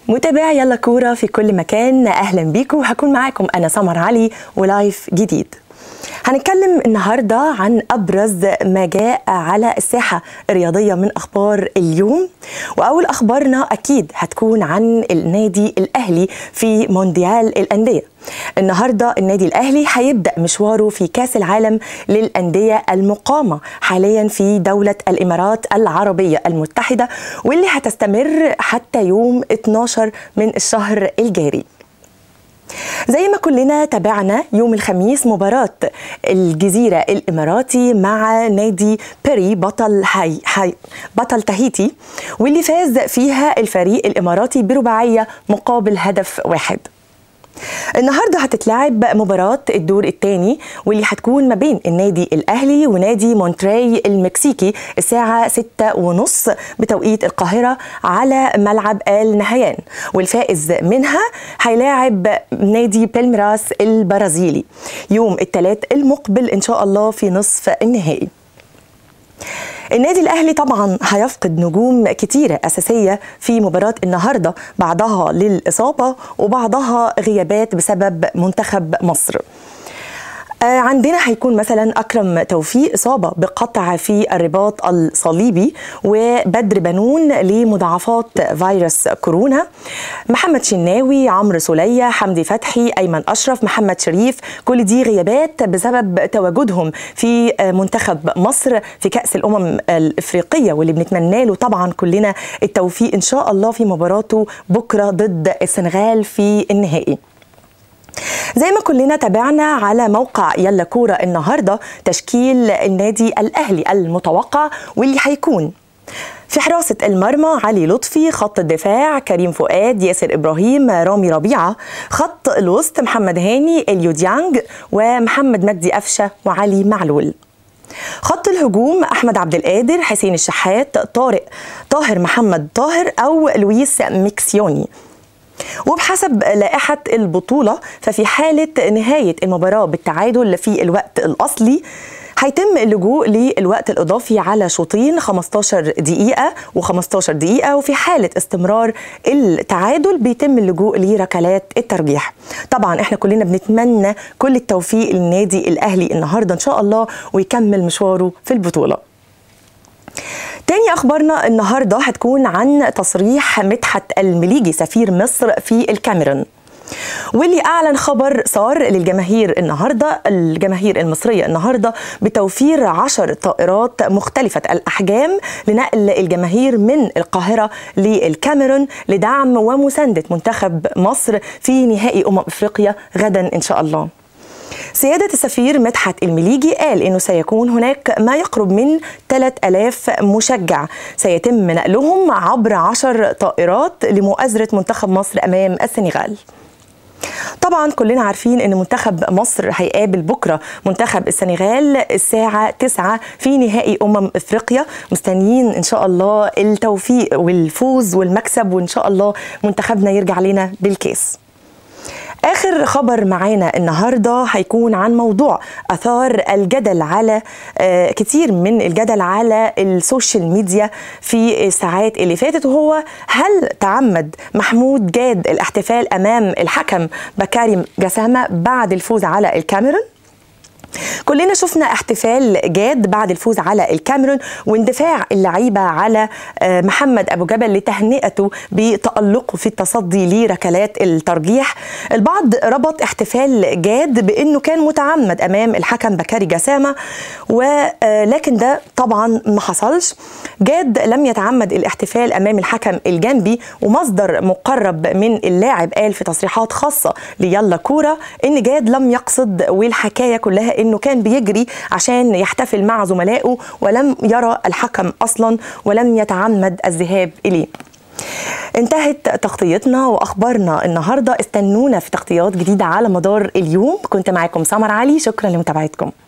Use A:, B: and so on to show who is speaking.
A: متابعي يلا كورة في كل مكان أهلا بيكم هكون معاكم أنا سمر علي ولايف جديد هنتكلم النهاردة عن أبرز ما جاء على الساحة الرياضية من أخبار اليوم وأول أخبارنا أكيد هتكون عن النادي الأهلي في مونديال الأندية النهارده النادي الاهلي هيبدا مشواره في كاس العالم للانديه المقامه حاليا في دوله الامارات العربيه المتحده واللي هتستمر حتى يوم 12 من الشهر الجاري زي ما كلنا تابعنا يوم الخميس مباراة الجزيرة الإماراتي مع نادي بيري بطل حي حي بطل تاهيتي واللي فاز فيها الفريق الإماراتي برباعية مقابل هدف واحد النهارده هتتلعب مباراة الدور الثاني واللي هتكون ما بين النادي الأهلي ونادي مونتري المكسيكي الساعة ستة ونص بتوقيت القاهرة على ملعب آل نهيان والفائز منها هيلاعب نادي بيلمراس البرازيلي يوم الثلاث المقبل إن شاء الله في نصف النهائي النادي الاهلي طبعا هيفقد نجوم كتيره اساسيه في مباراه النهارده بعضها للاصابه وبعضها غيابات بسبب منتخب مصر عندنا هيكون مثلا اكرم توفيق اصابه بقطع في الرباط الصليبي وبدر بنون لمضاعفات فيروس كورونا محمد شناوي عمرو سوليه حمدي فتحي ايمن اشرف محمد شريف كل دي غيابات بسبب تواجدهم في منتخب مصر في كاس الامم الافريقيه واللي بنتمنى له طبعا كلنا التوفيق ان شاء الله في مباراته بكره ضد السنغال في النهائي زي ما كلنا تابعنا على موقع يلا كورة النهاردة تشكيل النادي الأهلي المتوقع واللي هيكون في حراسة المرمى علي لطفي خط الدفاع كريم فؤاد ياسر إبراهيم رامي ربيعة خط الوسط محمد هاني اليو ديانج ومحمد مجدي أفشة وعلي معلول خط الهجوم احمد عبد القادر حسين الشحات طارق طاهر محمد طاهر او لويس ميكسيوني وبحسب لائحة البطولة ففي حالة نهاية المباراة بالتعادل في الوقت الأصلي هيتم اللجوء للوقت الإضافي على شوطين 15 دقيقة و15 دقيقة وفي حالة استمرار التعادل بيتم اللجوء لركلات الترجيح طبعا احنا كلنا بنتمنى كل التوفيق للنادي الأهلي النهاردة إن شاء الله ويكمل مشواره في البطولة تاني اخبارنا النهارده هتكون عن تصريح مدحت المليجي سفير مصر في الكاميرون واللي اعلن خبر صار للجماهير النهارده الجماهير المصريه النهارده بتوفير عشر طائرات مختلفه الاحجام لنقل الجماهير من القاهره للكاميرون لدعم ومسانده منتخب مصر في نهائي امم افريقيا غدا ان شاء الله سيادة السفير مدحت المليجي قال أنه سيكون هناك ما يقرب من 3000 مشجع سيتم نقلهم عبر عشر طائرات لمؤازرة منتخب مصر أمام السنغال طبعا كلنا عارفين ان منتخب مصر هيقابل بكره منتخب السنغال الساعه 9 في نهائي امم افريقيا مستنيين ان شاء الله التوفيق والفوز والمكسب وان شاء الله منتخبنا يرجع لنا بالكاس اخر خبر معانا النهارده هيكون عن موضوع اثار الجدل على آه كتير من الجدل على السوشيال ميديا في الساعات اللي فاتت وهو هل تعمد محمود جاد الاحتفال امام الحكم بكاري جسامه بعد الفوز على الكاميرون كلنا شفنا احتفال جاد بعد الفوز على الكاميرون واندفاع اللعيبه على محمد ابو جبل لتهنئته بتالقه في التصدي لركلات الترجيح البعض ربط احتفال جاد بانه كان متعمد امام الحكم بكاري جسامه ولكن ده طبعا ما حصلش جاد لم يتعمد الاحتفال امام الحكم الجنبي ومصدر مقرب من اللاعب قال في تصريحات خاصه ليلا كوره ان جاد لم يقصد والحكايه كلها انه كان بيجري عشان يحتفل مع زملائه ولم يرى الحكم اصلا ولم يتعمد الذهاب اليه انتهت تغطيتنا واخبارنا النهارده استنونا في تغطيات جديده على مدار اليوم كنت معاكم سمر علي شكرا لمتابعتكم